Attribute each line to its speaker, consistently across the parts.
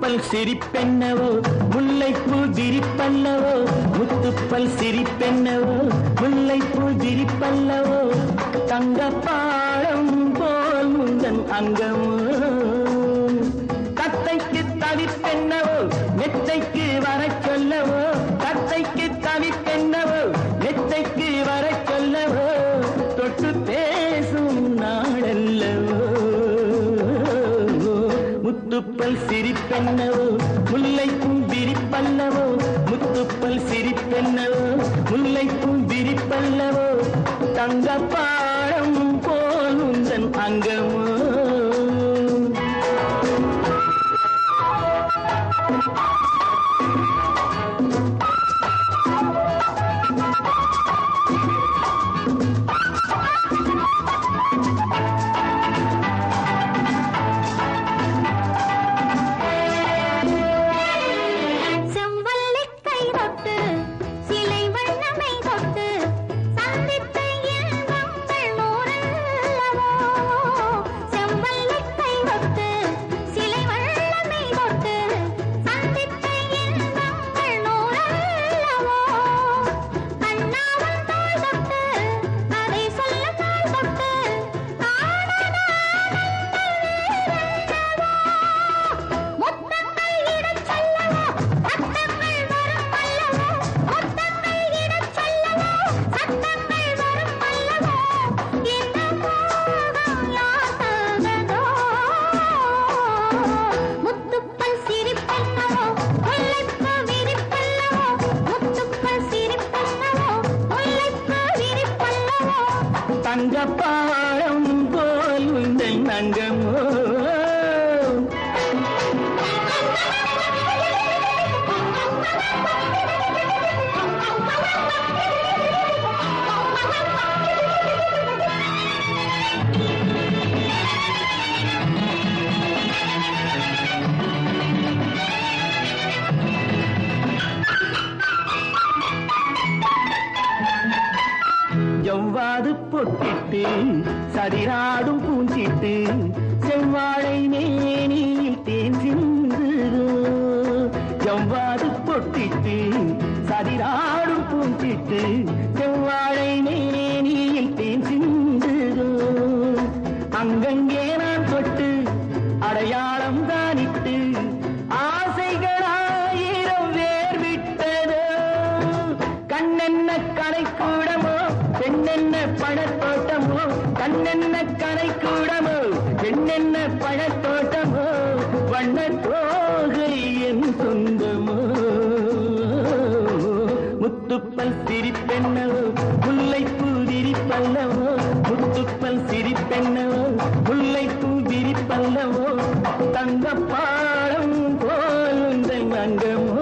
Speaker 1: முத்துப்பல் சிரிப்பென்னவோ முல்லைப்பூ திரிப்பல்லவோ முத்துப்பல் சிரிப்பென்னவோ முல்லைப்பூ திரிப்பல்லவோ தங்கப்பாடம் போல் முந்தன் அங்கமோ தத்தைக்கு தவிப்பென்னவோ மெத்தைக்கு வரச் சொல்லவோ தத்தைக்கு தவிப்பென்னவோ மெத்தைக்கு வரச் சொல்லவோ தொட்டு பேசும் நாடல்லவோ முத்துப்பல் சிரிப்பென்னவோ முல்லைக்கும் விரிப்பல்லவோ முத்துப்பல் சிரிப்பென்னவோ முல்லைக்கும் விரிப்பல்லவோ தங்கப்பாடம் போல் உந்தன் அங்கமோ
Speaker 2: செவ்வல்லிக் கை தொட்டு சிலை வண்ணமை தொட்டு சந்தித்த இன்பங்கள் நூறல்லவோ செவ்வல்லிக் கை தொட்டு சிலை வண்ணமை தொட்டு சந்தித்த இன்பங்கள் நூறல்லவோ கண்ணாவன் தோள் தொட்டு அதை சொல்ல நாள் தொட்டு முத்தங்கள் இடச் சொல்லவோ சத்தங்கள் வரும் அல்லவோ முத்தங்கள் இடச் சொல்லவோ சத்தங்கள் வரும் அல்லவோ இந்த மோகம் யார் தந்ததோ முத்துப்பல் சிரிப்பல்லவோ முல்லைப்பூ விரிப்பல்லவோ முத்துப்பல் சிரிப்பல்லவோ முல்லைப்பூ விரிப்பல்லவோ
Speaker 1: தங்கப்பாடம் போல் உந்தன் அங்கமோ எவ்வாறு பொட்டிட்டு சரிராடும் பூஞ்சிட்டு செவ்வாழை மேனியில் தேன் சிந்துதோ எவ்வாறு பொட்டிட்டு சரிராடும் பூஞ்சிட்டு செவ்வாழை மேனியில் தேன் சிந்துதோ அங்கங்கே நான் தொட்டு அடையாளம் தானிட்டு ஆசைகளாயிரம் வேர் விட்டதோ கண்ணென்ன கரை கூடமோ பெண்ணென்ன பழத்தோட்டமோ கண்ணென்ன கரை கூடமோ பெண்ணென்ன பழத்தோட்டமோ வண்ண தோகை என் சொந்தமோ முத்துப்பல் சிரிப்பென்னவோ முல்லைப்பூ விரிப்பல்லவோ முத்துப்பல் சிரிப்பென்னவோ முல்லைப்பூ விரிப்பல்லவோ தங்கப்பாடம் போல் உந்தன் அங்கமோ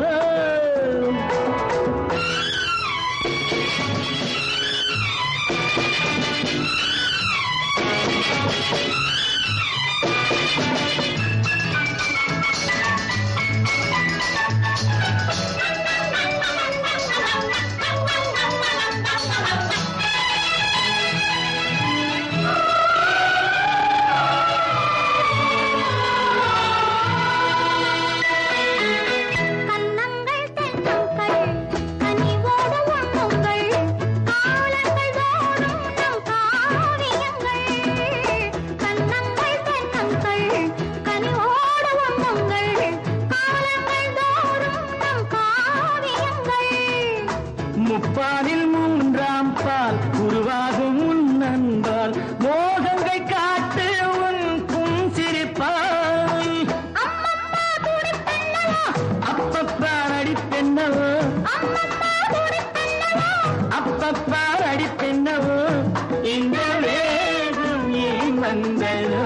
Speaker 2: கண்ணங்கள் தென்னங்கள் கனிவோடு உண்ணுங்கள் காலங்கள் தோறும் நம் காவியங்கள் கண்ணங்கள் தென்னங்கள் கனிவோடு உண்ணுங்கள் காலங்கள் தோறும் நம் காவியங்கள்
Speaker 1: முப்பாலில் மூன்றாம் பால் உருவாகும் உன் நண்பால் மோகங்கள் காட்டு உன் புன்சிரிப்பால்
Speaker 2: அம்மம்மா துடிப்பெண்ணவோ
Speaker 1: அப்பப்பா அடிப்பென்னவோ
Speaker 2: அம்மம்மா துடிப்பெண்ணவோ
Speaker 1: அப்பப்பா அடிப்பென்னவோ இந்த வேகம் ஏன் வந்ததோ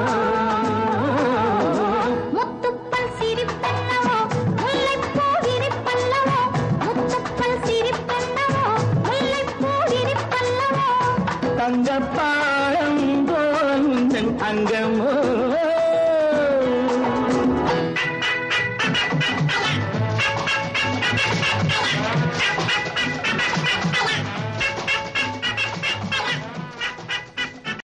Speaker 2: முத்துப்பல் சிரிப்பெண்ணவோ முல்லைப்பூ விரிப்பல்லவோ முத்துப்பல் சிரிப்பெண்ணவோ முல்லைப்பூ விரிப்பல்லவோ
Speaker 1: தங்கப்பா